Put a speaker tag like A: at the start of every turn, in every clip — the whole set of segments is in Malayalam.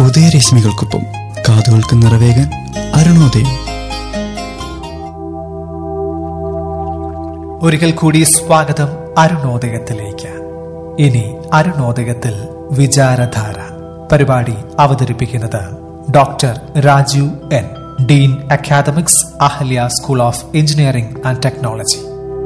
A: ഉദയരശ്മികൾക്കൊപ്പം കാതുകൾക്ക് നിറവേകാൻ അരുണോദയം
B: ഒരിക്കൽ കൂടി സ്വാഗതം അരുണോദയത്തിലേക്ക് ഇനി അരുണോദയത്തിൽ വിചാരധാര പരിപാടി അവതരിപ്പിക്കുന്നത് doctor Rajeev N dean academics Ahalya school of engineering and technology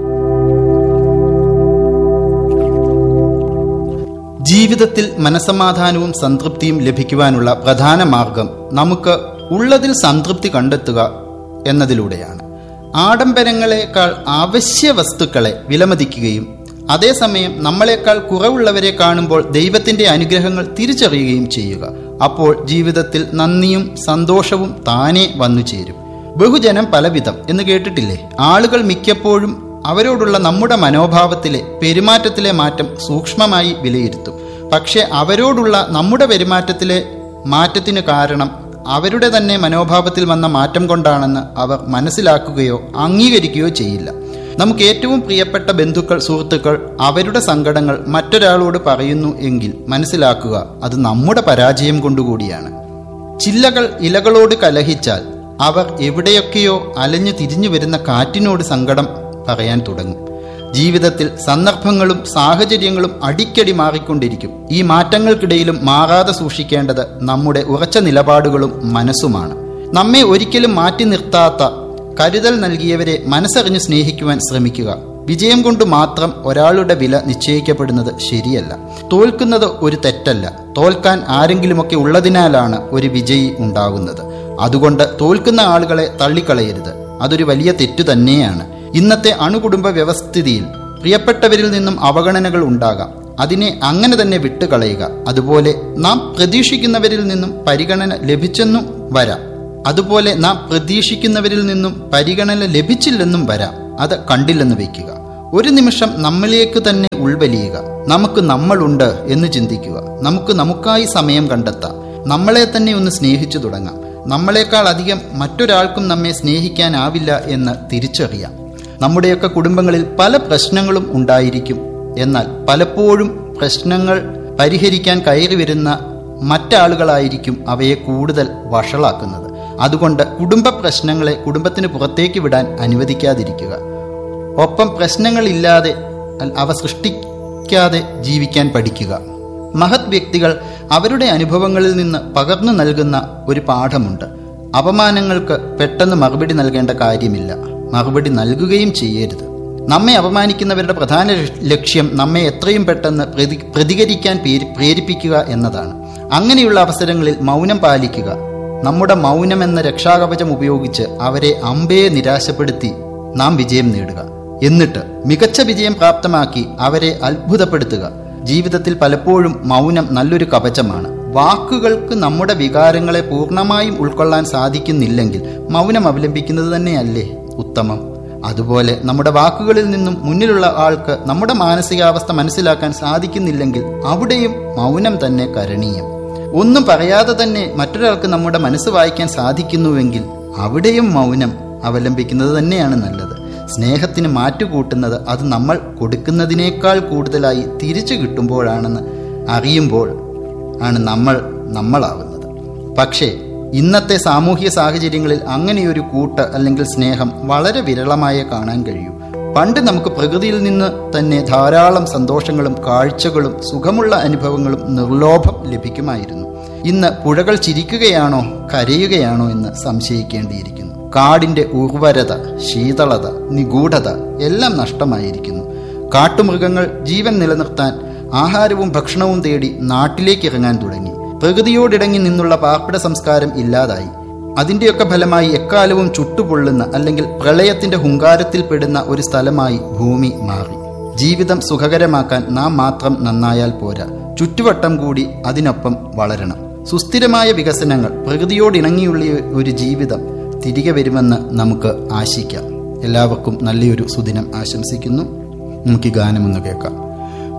C: ജീവിതത്തിൽ മനസമാധാനവും സംതൃപ്തിയും ലഭിക്കുവാനുള്ള പ്രധാന മാർഗം നമുക്ക് ഉള്ളതിൽ സംതൃപ്തി കണ്ടെത്തുക എന്നതിലൂടെയാണ് ആഡംബരങ്ങളെക്കാൾ ആവശ്യ വസ്തുക്കളെ വിലമതിക്കുകയും അതേസമയം നമ്മളെക്കാൾ കുറവുള്ളവരെ കാണുമ്പോൾ ദൈവത്തിന്റെ അനുഗ്രഹങ്ങൾ തിരിച്ചറിയുകയും ചെയ്യുക അപ്പോൾ ജീവിതത്തിൽ നന്ദിയും സന്തോഷവും താനെ വന്നു ചേരും ബഹുജനം പലവിധം എന്ന് കേട്ടിട്ടില്ലേ ആളുകൾ മിക്കപ്പോഴും അവരോടുള്ള നമ്മുടെ മനോഭാവത്തിലെ പെരുമാറ്റത്തിലെ മാറ്റം സൂക്ഷ്മമായി വിലയിരുത്തും പക്ഷെ അവരോടുള്ള നമ്മുടെ പെരുമാറ്റത്തിലെ മാറ്റത്തിന് കാരണം അവരുടെ തന്നെ മനോഭാവത്തിൽ വന്ന മാറ്റം കൊണ്ടാണെന്ന് അവർ മനസ്സിലാക്കുകയോ അംഗീകരിക്കുകയോ ചെയ്യില്ല നമുക്ക് ഏറ്റവും പ്രിയപ്പെട്ട ബന്ധുക്കൾ സുഹൃത്തുക്കൾ അവരുടെ സങ്കടങ്ങൾ മറ്റൊരാളോട് പറയുന്നു എങ്കിൽ മനസ്സിലാക്കുക അത് നമ്മുടെ പരാജയം കൊണ്ടുകൂടിയാണ് ചില്ലകൾ ഇലകളോട് കലഹിച്ചാൽ അവർ എവിടെയൊക്കെയോ അലഞ്ഞു തിരിഞ്ഞു വരുന്ന കാറ്റിനോട് സങ്കടം പറയാൻ തുടങ്ങും ജീവിതത്തിൽ സന്ദർഭങ്ങളും സാഹചര്യങ്ങളും അടിക്കടി മാറിക്കൊണ്ടിരിക്കും ഈ മാറ്റങ്ങൾക്കിടയിലും മാറാതെ സൂക്ഷിക്കേണ്ടത് നമ്മുടെ ഉറച്ച നിലപാടുകളും മനസ്സുമാണ് നമ്മെ ഒരിക്കലും മാറ്റി നിർത്താത്ത കരുതൽ നൽകിയവരെ മനസ്സറിഞ്ഞ് സ്നേഹിക്കുവാൻ ശ്രമിക്കുക വിജയം കൊണ്ട് മാത്രം ഒരാളുടെ വില നിശ്ചയിക്കപ്പെടുന്നത് ശരിയല്ല തോൽക്കുന്നത് ഒരു തെറ്റല്ല തോൽക്കാൻ ആരെങ്കിലുമൊക്കെ ഉള്ളതിനാലാണ് ഒരു വിജയി ഉണ്ടാകുന്നത് അതുകൊണ്ട് തോൽക്കുന്ന ആളുകളെ തള്ളിക്കളയരുത് അതൊരു വലിയ തെറ്റു തന്നെയാണ് ഇന്നത്തെ അണുകുടുംബ വ്യവസ്ഥിതിയിൽ പ്രിയപ്പെട്ടവരിൽ നിന്നും അവഗണനകൾ ഉണ്ടാകാം അതിനെ അങ്ങനെ തന്നെ വിട്ടുകളയുക അതുപോലെ നാം പ്രതീക്ഷിക്കുന്നവരിൽ നിന്നും പരിഗണന ലഭിച്ചെന്നും വരാം അതുപോലെ നാം പ്രതീക്ഷിക്കുന്നവരിൽ നിന്നും പരിഗണന ലഭിച്ചില്ലെന്നും വരാം അത് കണ്ടില്ലെന്ന് വയ്ക്കുക ഒരു നിമിഷം നമ്മളിലേക്ക് തന്നെ ഉൾവലിയുക നമുക്ക് നമ്മളുണ്ട് എന്ന് ചിന്തിക്കുക നമുക്ക് നമുക്കായി സമയം കണ്ടെത്താം നമ്മളെ തന്നെ ഒന്ന് സ്നേഹിച്ചു തുടങ്ങാം നമ്മളെക്കാൾ അധികം മറ്റൊരാൾക്കും നമ്മെ സ്നേഹിക്കാനാവില്ല എന്ന് തിരിച്ചറിയാം നമ്മുടെയൊക്കെ കുടുംബങ്ങളിൽ പല പ്രശ്നങ്ങളും ഉണ്ടായിരിക്കും എന്നാൽ പലപ്പോഴും പ്രശ്നങ്ങൾ പരിഹരിക്കാൻ കയറി വരുന്ന മറ്റാളുകളായിരിക്കും അവയെ കൂടുതൽ വഷളാക്കുന്നത് അതുകൊണ്ട് കുടുംബ പ്രശ്നങ്ങളെ കുടുംബത്തിന് പുറത്തേക്ക് വിടാൻ അനുവദിക്കാതിരിക്കുക ഒപ്പം പ്രശ്നങ്ങളില്ലാതെ അവ സൃഷ്ടിക്കാതെ ജീവിക്കാൻ പഠിക്കുക മഹത് വ്യക്തികൾ അവരുടെ അനുഭവങ്ങളിൽ നിന്ന് പകർന്നു നൽകുന്ന ഒരു പാഠമുണ്ട് അപമാനങ്ങൾക്ക് പെട്ടെന്ന് മറുപടി നൽകേണ്ട കാര്യമില്ല മറുപടി നൽകുകയും ചെയ്യരുത് നമ്മെ അപമാനിക്കുന്നവരുടെ പ്രധാന ലക്ഷ്യം നമ്മെ എത്രയും പെട്ടെന്ന് പ്രതി പ്രതികരിക്കാൻ പ്രേരിപ്പിക്കുക എന്നതാണ് അങ്ങനെയുള്ള അവസരങ്ങളിൽ മൗനം പാലിക്കുക നമ്മുടെ മൗനം എന്ന രക്ഷാകവചം ഉപയോഗിച്ച് അവരെ അമ്പയെ നിരാശപ്പെടുത്തി നാം വിജയം നേടുക എന്നിട്ട് മികച്ച വിജയം പ്രാപ്തമാക്കി അവരെ അത്ഭുതപ്പെടുത്തുക ജീവിതത്തിൽ പലപ്പോഴും മൗനം നല്ലൊരു കവചമാണ് വാക്കുകൾക്ക് നമ്മുടെ വികാരങ്ങളെ പൂർണ്ണമായും ഉൾക്കൊള്ളാൻ സാധിക്കുന്നില്ലെങ്കിൽ മൗനം അവലംബിക്കുന്നത് തന്നെയല്ലേ ഉത്തമം അതുപോലെ നമ്മുടെ വാക്കുകളിൽ നിന്നും മുന്നിലുള്ള ആൾക്ക് നമ്മുടെ മാനസികാവസ്ഥ മനസ്സിലാക്കാൻ സാധിക്കുന്നില്ലെങ്കിൽ അവിടെയും മൗനം തന്നെ കരണീയം ഒന്നും പറയാതെ തന്നെ മറ്റൊരാൾക്ക് നമ്മുടെ മനസ്സ് വായിക്കാൻ സാധിക്കുന്നുവെങ്കിൽ അവിടെയും മൗനം അവലംബിക്കുന്നത് തന്നെയാണ് നല്ലത് സ്നേഹത്തിന് മാറ്റുകൂട്ടുന്നത് അത് നമ്മൾ കൊടുക്കുന്നതിനേക്കാൾ കൂടുതലായി തിരിച്ചു കിട്ടുമ്പോഴാണെന്ന് അറിയുമ്പോൾ ആണ് നമ്മൾ നമ്മളാവുന്നത് പക്ഷേ ഇന്നത്തെ സാമൂഹ്യ സാഹചര്യങ്ങളിൽ അങ്ങനെയൊരു കൂട്ട് അല്ലെങ്കിൽ സ്നേഹം വളരെ വിരളമായേ കാണാൻ കഴിയൂ പണ്ട് നമുക്ക് പ്രകൃതിയിൽ നിന്ന് തന്നെ ധാരാളം സന്തോഷങ്ങളും കാഴ്ചകളും സുഖമുള്ള അനുഭവങ്ങളും നിർലോഭം ലഭിക്കുമായിരുന്നു ഇന്ന് പുഴകൾ ചിരിക്കുകയാണോ കരയുകയാണോ എന്ന് സംശയിക്കേണ്ടിയിരിക്കുന്നു കാടിന്റെ ഉർവരത ശീതളത നിഗൂഢത എല്ലാം നഷ്ടമായിരിക്കുന്നു കാട്ടുമൃഗങ്ങൾ ജീവൻ നിലനിർത്താൻ ആഹാരവും ഭക്ഷണവും തേടി നാട്ടിലേക്ക് ഇറങ്ങാൻ തുടങ്ങി പ്രകൃതിയോടിടങ്ങി നിന്നുള്ള പാർപ്പിട സംസ്കാരം ഇല്ലാതായി അതിന്റെയൊക്കെ ഫലമായി എക്കാലവും ചുട്ടുപൊള്ളുന്ന അല്ലെങ്കിൽ പ്രളയത്തിന്റെ ഹുങ്കാരത്തിൽപ്പെടുന്ന ഒരു സ്ഥലമായി ഭൂമി മാറി ജീവിതം സുഖകരമാക്കാൻ നാം മാത്രം നന്നായാൽ പോരാ ചുറ്റുവട്ടം കൂടി അതിനൊപ്പം വളരണം സുസ്ഥിരമായ വികസനങ്ങൾ പ്രകൃതിയോടിണങ്ങിയുള്ള ഒരു ജീവിതം തിരികെ വരുമെന്ന് നമുക്ക് ആശിക്കാം എല്ലാവർക്കും നല്ലൊരു സുദിനം ആശംസിക്കുന്നു നമുക്ക് ഈ ഗാനമൊന്ന് കേൾക്കാം